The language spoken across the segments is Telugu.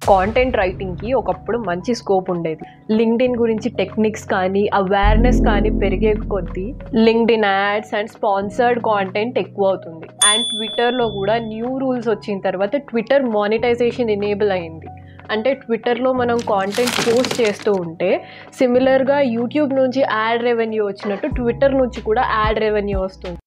కాంటెంట్ రైటింగ్కి ఒకప్పుడు మంచి స్కోప్ ఉండేది లింక్డ్ఇన్ గురించి టెక్నిక్స్ కానీ అవేర్నెస్ కానీ పెరిగే కొద్దీ LinkedIn ads and sponsored content ఎక్కువ అవుతుంది అండ్ ట్విట్టర్లో కూడా న్యూ రూల్స్ వచ్చిన తర్వాత ట్విట్టర్ మానిటైజేషన్ ఎనేబుల్ అయింది అంటే ట్విట్టర్లో మనం కాంటెంట్ పోస్ట్ చేస్తూ ఉంటే సిమిలర్గా యూట్యూబ్ నుంచి యాడ్ రెవెన్యూ వచ్చినట్టు ట్విట్టర్ నుంచి కూడా యాడ్ రెవెన్యూ వస్తుంది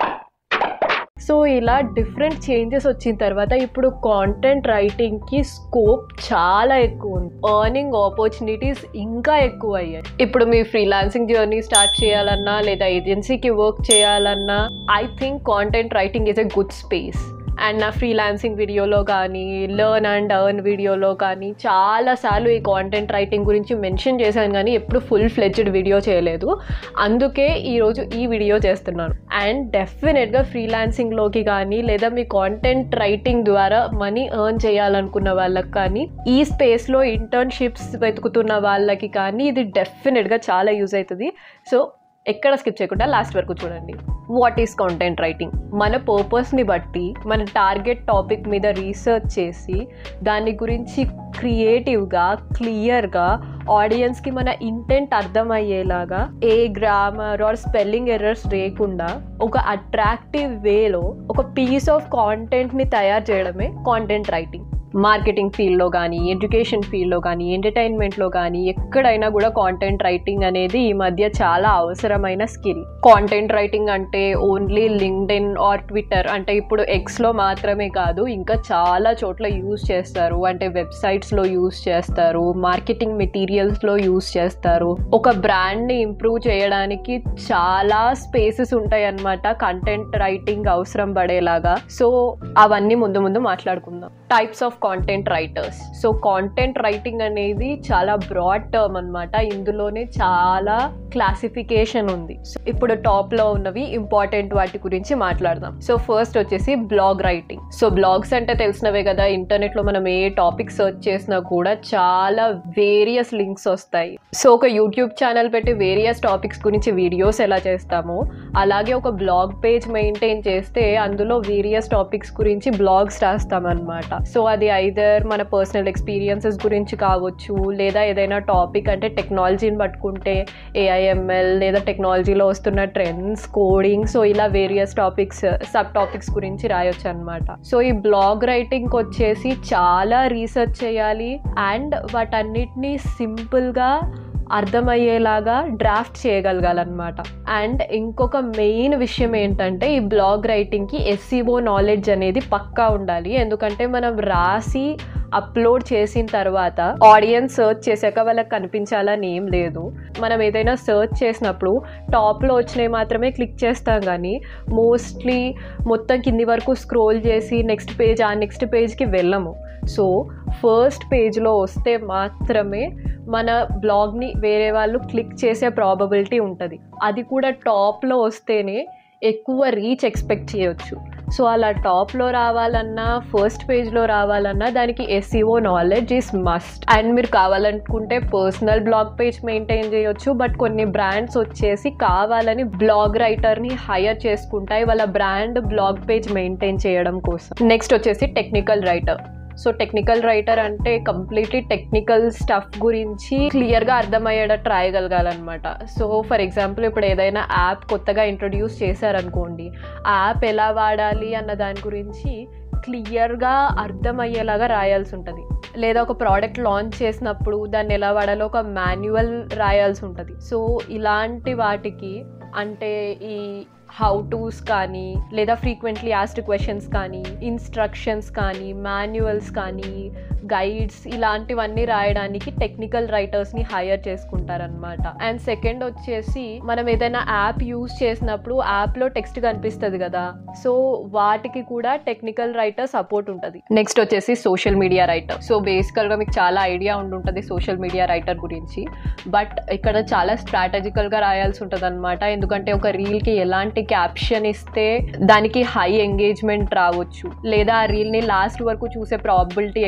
సో ఇలా డిఫరెంట్ చేంజెస్ వచ్చిన తర్వాత ఇప్పుడు కాంటెంట్ రైటింగ్కి స్కోప్ చాలా ఎక్కువ ఉంది ఎర్నింగ్ ఆపర్చునిటీస్ ఇంకా ఎక్కువ అయ్యాయి ఇప్పుడు మీ ఫ్రీలాన్సింగ్ జర్నీ స్టార్ట్ చేయాలన్నా లేదా ఏజెన్సీకి వర్క్ చేయాలన్నా I think content writing is a good space and నా ఫ్రీలాన్సింగ్ వీడియోలో కానీ లెర్న్ అండ్ అర్న్ వీడియోలో కానీ చాలాసార్లు ఈ కాంటెంట్ రైటింగ్ గురించి మెన్షన్ చేశాను కానీ ఎప్పుడు ఫుల్ ఫ్లెడ్జ్డ్ వీడియో చేయలేదు అందుకే ఈరోజు ఈ వీడియో చేస్తున్నాను అండ్ డెఫినెట్గా ఫ్రీలాన్సింగ్లోకి కానీ లేదా మీ కాంటెంట్ రైటింగ్ ద్వారా మనీ ఎర్న్ చేయాలనుకున్న వాళ్ళకి కానీ ఈ స్పేస్లో ఇంటర్న్షిప్స్ వెతుకుతున్న వాళ్ళకి కానీ ఇది డెఫినెట్గా చాలా యూజ్ అవుతుంది సో ఎక్కడ స్కిప్ చేయకుండా లాస్ట్ వరకు చూడండి వాట్ ఈస్ కాంటెంట్ రైటింగ్ మన పర్పస్ని బట్టి మన టార్గెట్ టాపిక్ మీద రీసెర్చ్ చేసి దాని గురించి క్రియేటివ్గా క్లియర్గా ఆడియన్స్కి మన ఇంటెంట్ అర్థమయ్యేలాగా ఏ గ్రామర్ ఆర్ స్పెల్లింగ్ ఎర్రర్స్ లేకుండా ఒక అట్రాక్టివ్ వేలో ఒక పీస్ ఆఫ్ కాంటెంట్ని తయారు చేయడమే కాంటెంట్ రైటింగ్ మార్కెటింగ్ ఫీల్డ్లో కానీ ఎడ్యుకేషన్ ఫీల్డ్లో కానీ ఎంటర్టైన్మెంట్లో కానీ ఎక్కడైనా కూడా కాంటెంట్ రైటింగ్ అనేది ఈ మధ్య చాలా అవసరమైన స్కిల్ కాంటెంట్ రైటింగ్ అంటే ఓన్లీ లింక్డ్ఇన్ ఆర్ ట్విట్టర్ అంటే ఇప్పుడు ఎక్స్లో మాత్రమే కాదు ఇంకా చాలా చోట్ల యూజ్ చేస్తారు అంటే వెబ్సైట్స్లో యూజ్ చేస్తారు మార్కెటింగ్ మెటీరియల్స్లో యూజ్ చేస్తారు ఒక బ్రాండ్ని ఇంప్రూవ్ చేయడానికి చాలా స్పేసెస్ ఉంటాయి అన్నమాట కంటెంట్ రైటింగ్ అవసరం పడేలాగా సో అవన్నీ ముందు ముందు మాట్లాడుకుందాం types of content writers so content writing అనేది చాలా బ్రాడ్ టర్మ్ అనమాట ఇందులోనే చాలా క్లాసిఫికేషన్ ఉంది సో ఇప్పుడు టాప్ లో ఉన్నవి ఇంపార్టెంట్ వాటి గురించి మాట్లాడదాం సో ఫస్ట్ వచ్చేసి బ్లాగ్ రైటింగ్ సో బ్లాగ్స్ అంటే తెలిసినవే కదా ఇంటర్నెట్ లో మనం ఏ టాపిక్ సెర్చ్ చేసినా కూడా చాలా వేరియస్ లింక్స్ వస్తాయి సో ఒక యూట్యూబ్ ఛానల్ పెట్టి వేరియస్ టాపిక్స్ గురించి వీడియోస్ ఎలా చేస్తామో అలాగే ఒక బ్లాగ్ పేజ్ మెయింటైన్ చేస్తే అందులో వేరియస్ టాపిక్స్ గురించి బ్లాగ్స్ రాస్తామన్నమాట సో అది ఐదర్ మన పర్సనల్ ఎక్స్పీరియన్సెస్ గురించి కావచ్చు లేదా ఏదైనా టాపిక్ అంటే టెక్నాలజీని పట్టుకుంటే ఏఐఎంఎల్ లేదా టెక్నాలజీలో వస్తున్న ట్రెండ్స్ కోడింగ్ సో ఇలా వేరియస్ టాపిక్స్ సబ్ టాపిక్స్ గురించి రాయొచ్చు అనమాట సో ఈ బ్లాగ్ రైటింగ్ వచ్చేసి చాలా రీసెర్చ్ చేయాలి అండ్ వాటన్నిటిని సింపుల్గా అర్థమయ్యేలాగా డ్రాఫ్ట్ చేయగలగాలన్నమాట అండ్ ఇంకొక మెయిన్ విషయం ఏంటంటే ఈ బ్లాగ్ రైటింగ్కి ఎస్సీఓ నాలెడ్జ్ అనేది పక్కా ఉండాలి ఎందుకంటే మనం రాసి అప్లోడ్ చేసిన తర్వాత ఆడియన్స్ సర్చ్ చేశాక వాళ్ళకి కనిపించాలని ఏం లేదు మనం ఏదైనా సర్చ్ చేసినప్పుడు టాప్లో వచ్చినవి మాత్రమే క్లిక్ చేస్తాం కానీ మోస్ట్లీ మొత్తం కింది వరకు స్క్రోల్ చేసి నెక్స్ట్ పేజ్ ఆ నెక్స్ట్ పేజ్కి వెళ్ళము సో ఫస్ట్ పేజ్లో వస్తే మాత్రమే మన బ్లాగ్ని వేరే వాళ్ళు క్లిక్ చేసే ప్రాబబిలిటీ ఉంటుంది అది కూడా టాప్లో వస్తేనే ఎక్కువ రీచ్ ఎక్స్పెక్ట్ చేయొచ్చు సో అలా టాప్లో రావాలన్నా ఫస్ట్ పేజ్లో రావాలన్నా దానికి SEO knowledge is must and మీరు కావాలనుకుంటే పర్సనల్ బ్లాగ్ పేజ్ మెయింటైన్ చేయొచ్చు బట్ కొన్ని బ్రాండ్స్ వచ్చేసి కావాలని బ్లాగ్ రైటర్ని హైయర్ చేసుకుంటాయి వాళ్ళ బ్రాండ్ బ్లాగ్ పేజ్ మెయింటైన్ చేయడం కోసం నెక్స్ట్ వచ్చేసి technical writer so technical writer అంటే కంప్లీట్లీ టెక్నికల్ స్టఫ్ గురించి క్లియర్గా అర్థమయ్యేటట్టు రాయగలగాలన్నమాట సో ఫర్ ఎగ్జాంపుల్ ఇప్పుడు ఏదైనా యాప్ కొత్తగా ఇంట్రొడ్యూస్ చేశారనుకోండి ఆ యాప్ ఎలా వాడాలి అన్న దాని గురించి క్లియర్గా అర్థమయ్యేలాగా రాయాల్సి ఉంటుంది లేదా ఒక ప్రోడక్ట్ లాంచ్ చేసినప్పుడు దాన్ని ఎలా వాడాలో ఒక మాన్యువల్ రాయాల్సి ఉంటుంది సో ఇలాంటి వాటికి అంటే ఈ హౌ టూస్ కానీ లేదా ఫ్రీక్వెంట్లీ ఆస్డ్ క్వశ్చన్స్ కానీ ఇన్స్ట్రక్షన్స్ కానీ మాన్యువల్స్ కానీ గైడ్స్ ఇలాంటివన్నీ రాయడానికి టెక్నికల్ రైటర్స్ని హైయర్ చేసుకుంటారనమాట అండ్ సెకండ్ వచ్చేసి మనం ఏదైనా యాప్ యూస్ చేసినప్పుడు యాప్లో టెక్స్ట్ కనిపిస్తుంది కదా సో వాటికి కూడా టెక్నికల్ రైటర్ సపోర్ట్ ఉంటుంది నెక్స్ట్ వచ్చేసి సోషల్ మీడియా రైటర్ సో బేసికల్గా మీకు చాలా ఐడియా ఉండుంటుంది సోషల్ మీడియా రైటర్ గురించి బట్ ఇక్కడ చాలా స్ట్రాటజికల్గా రాయాల్సి ఉంటుంది అనమాట ఎందుకంటే ఒక రీల్కి ఎలాంటి క్యాప్షన్ ఇస్తే దానికి హై ఎంగేజ్మెంట్ రావచ్చు లేదా ఆ రీల్ని లాస్ట్ వరకు చూసే ప్రాబిలిటీ ఎక్కువ ఉంటుంది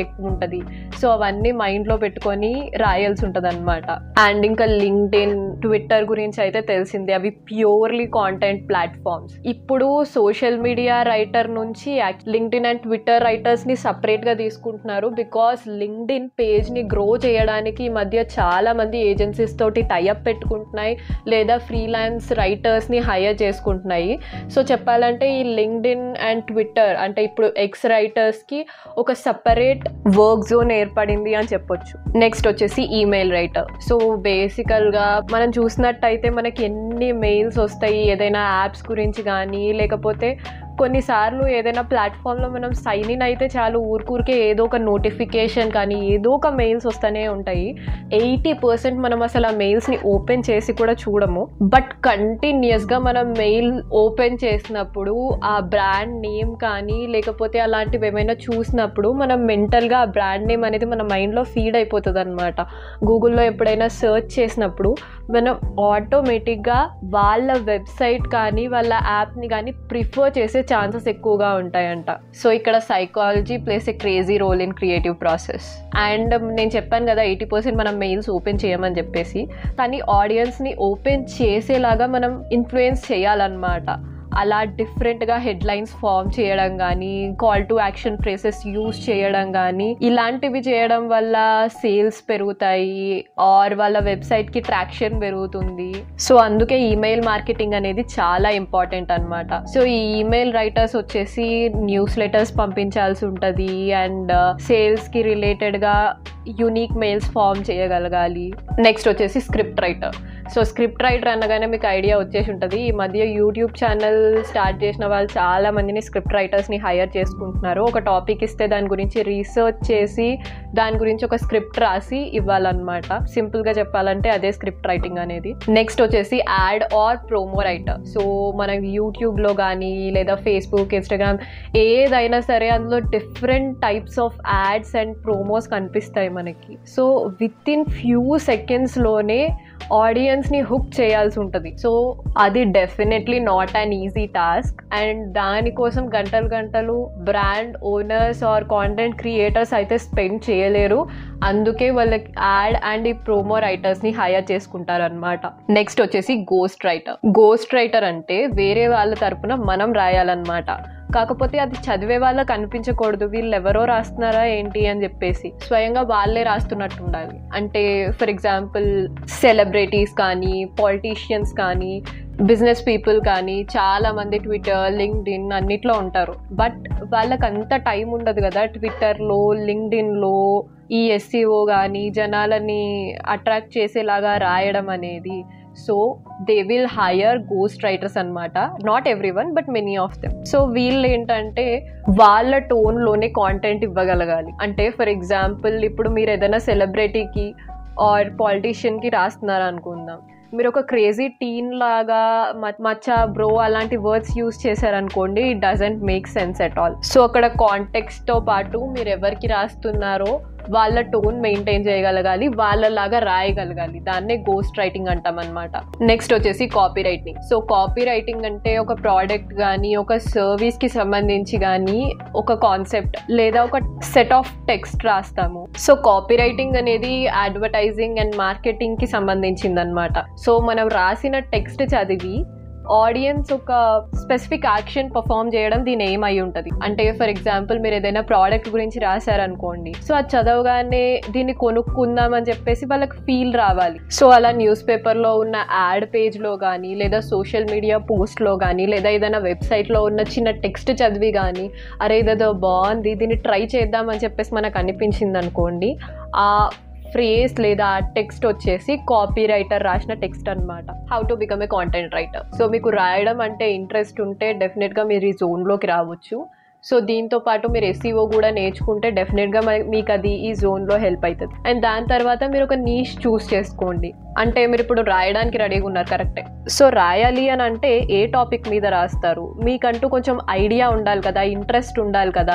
ఉంటుంది సో అవన్నీ మైండ్లో పెట్టుకొని రాయాల్సి ఉంటుంది అనమాట అండ్ ఇంకా లింక్డ్ ఇన్ ట్విట్టర్ గురించి అయితే తెలిసిందే అవి ప్యూర్లీ కాంటెంట్ ప్లాట్ఫామ్స్ ఇప్పుడు సోషల్ మీడియా రైటర్ నుంచి లింక్డ్ ఇన్ అండ్ ట్విట్టర్ రైటర్స్ని సపరేట్గా తీసుకుంటున్నారు బికాస్ లింక్డ్ ఇన్ పేజ్ని గ్రో చేయడానికి ఈ మధ్య చాలా మంది ఏజెన్సీస్ తోటి టైఅప్ పెట్టుకుంటున్నాయి లేదా ఫ్రీలాన్స్ రైటర్స్ని హైయర్ చేసుకుంటున్నాయి సో చెప్పాలంటే ఈ లింక్డ్ ఇన్ అండ్ ట్విట్టర్ అంటే ఇప్పుడు ఎక్స్ రైటర్స్కి ఒక సపరేట్ వర్క్ జోన్ ఏర్పడింది అని చెప్పొచ్చు నెక్స్ట్ వచ్చేసి ఈమెయిల్ రైటర్ సో బేసికల్గా మనం చూసినట్టయితే మనకి ఎన్ని మెయిల్స్ వస్తాయి ఏదైనా యాప్స్ గురించి కానీ లేకపోతే కొన్నిసార్లు ఏదైనా ప్లాట్ఫామ్లో మనం సైన్ ఇన్ అయితే చాలు ఊరికూరికే ఏదో ఒక నోటిఫికేషన్ కానీ ఏదో ఒక మెయిల్స్ వస్తూనే ఉంటాయి ఎయిటీ పర్సెంట్ మనం అసలు ఆ మెయిల్స్ని ఓపెన్ చేసి కూడా చూడము బట్ కంటిన్యూస్గా మనం మెయిల్ ఓపెన్ చేసినప్పుడు ఆ బ్రాండ్ నేమ్ కానీ లేకపోతే అలాంటివి ఏమైనా చూసినప్పుడు మనం మెంటల్గా ఆ బ్రాండ్ నేమ్ అనేది మన మైండ్లో ఫీడ్ అయిపోతుంది అనమాట గూగుల్లో ఎప్పుడైనా సెర్చ్ చేసినప్పుడు మనం ఆటోమేటిక్గా వాళ్ళ వెబ్సైట్ కానీ వాళ్ళ యాప్ని కానీ ప్రిఫర్ చేసే ఛాన్సెస్ ఎక్కువగా ఉంటాయంట సో ఇక్కడ psychology plays a crazy role in creative process and నేను చెప్పాను కదా ఎయిటీ పర్సెంట్ మనం మెయిల్స్ ఓపెన్ చేయమని చెప్పేసి కానీ ఆడియన్స్ని ఓపెన్ చేసేలాగా మనం ఇన్ఫ్లుయెన్స్ చేయాలన్నమాట అలా డిఫరెంట్గా హెడ్లైన్స్ ఫామ్ చేయడం కానీ call to action phrases use చేయడం కానీ ఇలాంటివి చేయడం వల్ల సేల్స్ పెరుగుతాయి ఆర్ వాళ్ళ వెబ్సైట్కి ట్రాక్షన్ పెరుగుతుంది సో అందుకే ఈమెయిల్ మార్కెటింగ్ అనేది చాలా ఇంపార్టెంట్ అనమాట సో ఈ ఈమెయిల్ రైటర్స్ వచ్చేసి న్యూస్ లెటర్స్ పంపించాల్సి ఉంటుంది అండ్ సేల్స్కి రిలేటెడ్గా యూనిక్ మెయిల్స్ ఫామ్ చేయగలగాలి నెక్స్ట్ వచ్చేసి script writer so script writer అనగానే మీకు ఐడియా వచ్చేసి ఉంటుంది ఈ మధ్య యూట్యూబ్ ఛానల్ స్టార్ట్ చేసిన వాళ్ళు చాలా మందిని స్క్రిప్ట్ రైటర్స్ని హైయర్ చేసుకుంటున్నారు ఒక టాపిక్ ఇస్తే దాని గురించి రీసెర్చ్ చేసి దాని గురించి ఒక స్క్రిప్ట్ రాసి ఇవ్వాలన్నమాట సింపుల్గా చెప్పాలంటే అదే స్క్రిప్ట్ రైటింగ్ అనేది నెక్స్ట్ వచ్చేసి ad or promo writer so మనం యూట్యూబ్లో కానీ లేదా ఫేస్బుక్ ఇన్స్టాగ్రామ్ ఏదైనా సరే అందులో different types of ads and promos కనిపిస్తాయి మనకి సో విత్ ఇన్ ఫ్యూ సెకండ్స్లోనే ఆడియన్స్ని హుక్ చేయాల్సి ఉంటుంది సో అది definitely not an easy task and దానికోసం గంటలు గంటలు brand owners or content creators అయితే స్పెండ్ చేయలేరు అందుకే వాళ్ళకి యాడ్ అండ్ ఈ ప్రోమో రైటర్స్ని హైయర్ చేసుకుంటారు అనమాట నెక్స్ట్ వచ్చేసి గోస్ట్ రైటర్ గోస్ట్ రైటర్ అంటే వేరే వాళ్ళ తరపున మనం రాయాలన్నమాట కాకపోతే అది చదివే వాళ్ళకి అనిపించకూడదు వీళ్ళు ఎవరో రాస్తున్నారా ఏంటి అని చెప్పేసి స్వయంగా వాళ్ళే రాస్తున్నట్టు ఉండాలి అంటే ఫర్ ఎగ్జాంపుల్ సెలబ్రిటీస్ కానీ పాలిటీషియన్స్ కానీ బిజినెస్ పీపుల్ కానీ చాలా మంది ట్విట్టర్ లింక్డ్ ఇన్ అన్నిట్లో ఉంటారు బట్ వాళ్ళకి అంత టైం ఉండదు కదా ట్విట్టర్లో లింక్డ్ ఇన్లో ఈ ఎస్సీఓ కానీ జనాలని అట్రాక్ట్ చేసేలాగా రాయడం అనేది so they will hire ghost writers అనమాట not everyone but many of them so వీళ్ళు ఏంటంటే వాళ్ళ టోన్లోనే కాంటెంట్ ఇవ్వగలగాలి అంటే ఫర్ ఎగ్జాంపుల్ ఇప్పుడు మీరు ఏదైనా సెలబ్రిటీకి ఆర్ పాలిటీషియన్కి రాస్తున్నారు అనుకుందాం మీరు ఒక క్రేజీ టీన్ లాగా మచ్చ బ్రో అలాంటి వర్డ్స్ యూస్ చేశారనుకోండి it doesn't make sense at all so అక్కడ కాంటెక్స్తో పాటు మీరు ఎవరికి రాస్తున్నారో వాళ్ళ టోన్ మెయింటైన్ చేయగలగాలి వాళ్ళలాగా రాయగలగాలి దాన్నే గోస్ట్ రైటింగ్ అంటాం అనమాట నెక్స్ట్ వచ్చేసి copy writing so copy writing అంటే ఒక ప్రోడక్ట్ కానీ ఒక సర్వీస్ కి సంబంధించి కానీ ఒక కాన్సెప్ట్ లేదా ఒక సెట్ ఆఫ్ టెక్స్ట్ రాస్తాము సో కాపీ రైటింగ్ అనేది అడ్వర్టైజింగ్ అండ్ మార్కెటింగ్ కి సంబంధించింది అనమాట సో మనం రాసిన టెక్స్ట్ చదివి ఆడియన్స్ ఒక స్పెసిఫిక్ యాక్షన్ పర్ఫామ్ చేయడం దీని ఏం అయి ఉంటుంది అంటే ఫర్ ఎగ్జాంపుల్ మీరు ఏదైనా ప్రోడక్ట్ గురించి రాశారనుకోండి సో అది చదవగానే దీన్ని కొనుక్కుందాం అని చెప్పేసి వాళ్ళకి ఫీల్ రావాలి సో అలా న్యూస్ పేపర్లో ఉన్న యాడ్ పేజ్లో కానీ లేదా సోషల్ మీడియా పోస్ట్లో కానీ లేదా ఏదైనా వెబ్సైట్లో ఉన్న చిన్న టెక్స్ట్ చదివి కానీ అరే ఇదేదో బాగుంది దీన్ని ట్రై చేద్దాం అని చెప్పేసి మనకు అనిపించింది అనుకోండి ఆ ఫ్రేజ్ లేదా టెక్స్ట్ వచ్చేసి కాపీ రైటర్ రాసిన టెక్స్ట్ అనమాట how to become a content writer so మీకు రాయడం అంటే ఇంట్రెస్ట్ ఉంటే డెఫినెట్గా మీరు ఈ జోన్లోకి రావచ్చు సో దీంతో పాటు మీరు ఎస్సీఓ కూడా నేర్చుకుంటే డెఫినెట్గా మీకు అది ఈ జోన్లో హెల్ప్ అవుతుంది అండ్ దాని తర్వాత మీరు ఒక నీష్ చూస్ చేసుకోండి అంటే మీరు ఇప్పుడు రాయడానికి రెడీగా ఉన్నారు కరెక్టే సో రాయాలి అని అంటే ఏ టాపిక్ మీద రాస్తారు మీకంటూ కొంచెం ఐడియా ఉండాలి కదా ఇంట్రెస్ట్ ఉండాలి కదా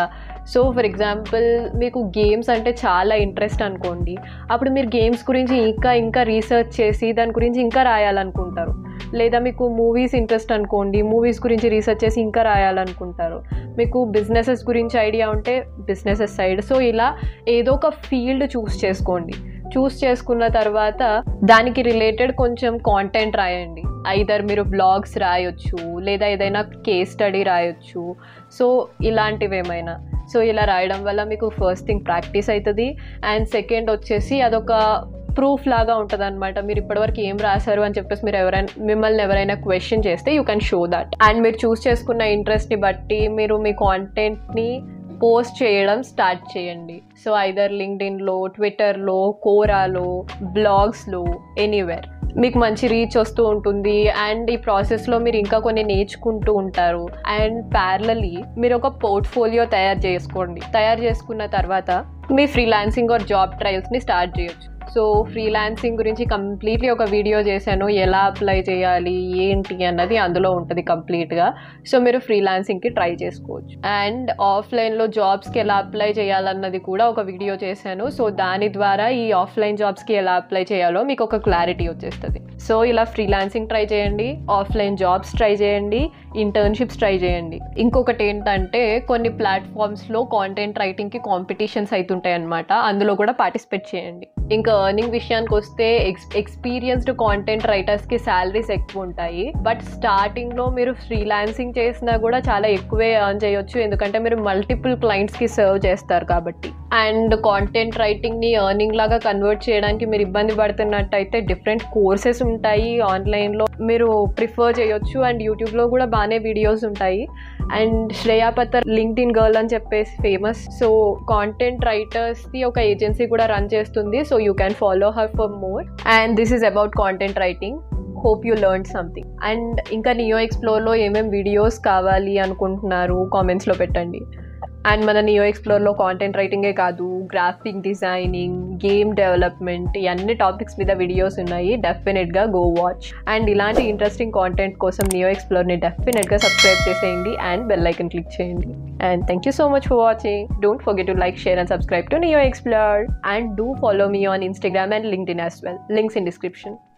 సో ఫర్ ఎగ్జాంపుల్ మీకు గేమ్స్ అంటే చాలా ఇంట్రెస్ట్ అనుకోండి అప్పుడు మీరు గేమ్స్ గురించి ఇంకా ఇంకా రీసెర్చ్ చేసి దాని గురించి ఇంకా రాయాలనుకుంటారు లేదా మీకు మూవీస్ ఇంట్రెస్ట్ అనుకోండి మూవీస్ గురించి రీసెర్చ్ చేసి ఇంకా రాయాలనుకుంటారు మీకు బిజినెసెస్ గురించి ఐడియా ఉంటే బిజినెసెస్ సైడ్ సో ఇలా ఏదో ఒక ఫీల్డ్ చూస్ చేసుకోండి చూస్ చేసుకున్న తర్వాత దానికి రిలేటెడ్ కొంచెం కాంటెంట్ రాయండి ఐదర్ మీరు బ్లాగ్స్ రాయొచ్చు లేదా ఏదైనా కేస్ స్టడీ రాయొచ్చు సో ఇలాంటివి ఏమైనా సో ఇలా రాయడం వల్ల మీకు ఫస్ట్ థింగ్ ప్రాక్టీస్ అవుతుంది అండ్ సెకండ్ వచ్చేసి అదొక ప్రూఫ్ లాగా ఉంటుంది అనమాట మీరు ఇప్పటివరకు ఏం రాశారు అని చెప్పేసి మీరు ఎవరైనా మిమ్మల్ని ఎవరైనా క్వశ్చన్ చేస్తే you can show that and మీరు చూస్ చేసుకున్న ఇంట్రెస్ట్ని బట్టి మీరు మీ కాంటెంట్ని పోస్ట్ చేయడం స్టార్ట్ చేయండి సో ఐదర్ లింక్డ్ఇన్లో ట్విట్టర్లో కోరాలో బ్లాగ్స్లో ఎనీవేర్ మీకు మంచి రీచ్ వస్తూ ఉంటుంది అండ్ ఈ ప్రాసెస్లో మీరు ఇంకా కొన్ని నేర్చుకుంటూ ఉంటారు అండ్ ప్యారలీ మీరు ఒక పోర్ట్ఫోలియో తయారు చేసుకోండి తయారు చేసుకున్న తర్వాత మీ ఫ్రీలాన్సింగ్ ఆర్ జాబ్ ట్రయల్స్ని స్టార్ట్ చేయొచ్చు సో ఫ్రీలాన్సింగ్ గురించి కంప్లీట్లీ ఒక వీడియో చేశాను ఎలా అప్లై చేయాలి ఏంటి అన్నది అందులో ఉంటుంది కంప్లీట్గా సో మీరు ఫ్రీలాన్సింగ్కి ట్రై చేసుకోవచ్చు అండ్ ఆఫ్లైన్లో జాబ్స్కి ఎలా అప్లై చేయాలన్నది కూడా ఒక వీడియో చేశాను సో దాని ద్వారా ఈ ఆఫ్లైన్ జాబ్స్కి ఎలా అప్లై చేయాలో మీకు ఒక క్లారిటీ వచ్చేస్తుంది సో ఇలా ఫ్రీలాన్సింగ్ ట్రై చేయండి ఆఫ్లైన్ జాబ్స్ ట్రై చేయండి ఇంటర్న్షిప్స్ ట్రై చేయండి ఇంకొకటి ఏంటంటే కొన్ని ప్లాట్ఫామ్స్లో కాంటెంట్ రైటింగ్కి కాంపిటీషన్స్ అవుతుంటాయి అనమాట అందులో కూడా పార్టిసిపేట్ చేయండి ఇంకా ఎర్నింగ్ విషయానికి వస్తే ఎక్స్ ఎక్స్పీరియన్స్డ్ కాంటెంట్ రైటర్స్కి శాలరీస్ ఎక్కువ ఉంటాయి బట్ స్టార్టింగ్లో మీరు ఫ్రీలాన్సింగ్ చేసినా కూడా చాలా ఎక్కువే ఎర్న్ చేయొచ్చు ఎందుకంటే మీరు మల్టిపుల్ క్లయింట్స్కి సర్వ్ చేస్తారు కాబట్టి అండ్ కాంటెంట్ రైటింగ్ని ఎర్నింగ్ లాగా కన్వర్ట్ చేయడానికి మీరు ఇబ్బంది పడుతున్నట్టయితే డిఫరెంట్ కోర్సెస్ ఉంటాయి ఆన్లైన్లో మీరు ప్రిఫర్ చేయొచ్చు అండ్ యూట్యూబ్లో కూడా బాగానే వీడియోస్ ఉంటాయి and Shreya Pattar LinkedIn girl అని చెప్పేసి ఫేమస్ సో కాంటెంట్ రైటర్స్ది ఒక ఏజెన్సీ కూడా రన్ చేస్తుంది so you can follow her for more and this is about content writing hope you learn something and ఇంకా నియో ఎక్స్ప్లోర్లో ఏమేమి వీడియోస్ కావాలి అనుకుంటున్నారు కామెంట్స్లో పెట్టండి అండ్ మన నియో ఎక్స్ప్లోర్లో కాంటెంట్ రైటింగే కాదు గ్రాఫిక్ డిజైనింగ్ గేమ్ డెవలప్మెంట్ ఇవన్నీ టాపిక్స్ మీద వీడియోస్ ఉన్నాయి డెఫినెట్గా గో వాచ్ అండ్ ఇలాంటి ఇంట్రెస్టింగ్ కాంటెంట్ కోసం నియో ఎక్స్ప్లోర్ని డెఫినెట్గా సబ్స్క్రైబ్ చేసేయండి అండ్ బెల్ ఐకన్ క్లిక్ చేయండి and thank you so much for watching don't forget to like share and subscribe to Neo Explore and do follow me on Instagram and LinkedIn as well links in description